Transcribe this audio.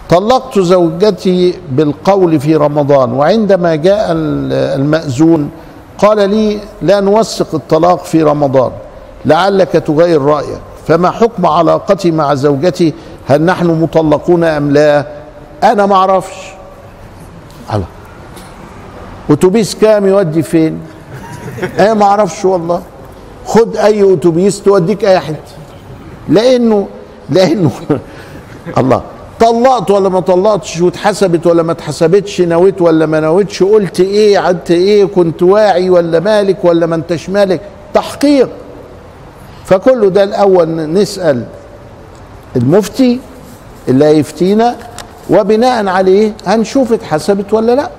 طلقت زوجتي بالقول في رمضان وعندما جاء ال- المأذون قال لي لا نوثق الطلاق في رمضان لعلك تغير رأيك فما حكم علاقتي مع زوجتي هل نحن مطلقون أم لا أنا ما أعرفش الله أتوبيس كام يودي فين أنا ما أعرفش والله خد أي أتوبيس توديك أي حتة لأنه لأنه الله طلقت ولا ما طلقتش واتحسبت ولا ما اتحسبتش نويت ولا ما نويتش قلت ايه عدت ايه كنت واعي ولا مالك ولا ما انتش مالك تحقيق فكله ده الاول نسال المفتي اللي هيفتينا وبناء عليه هنشوف اتحسبت ولا لا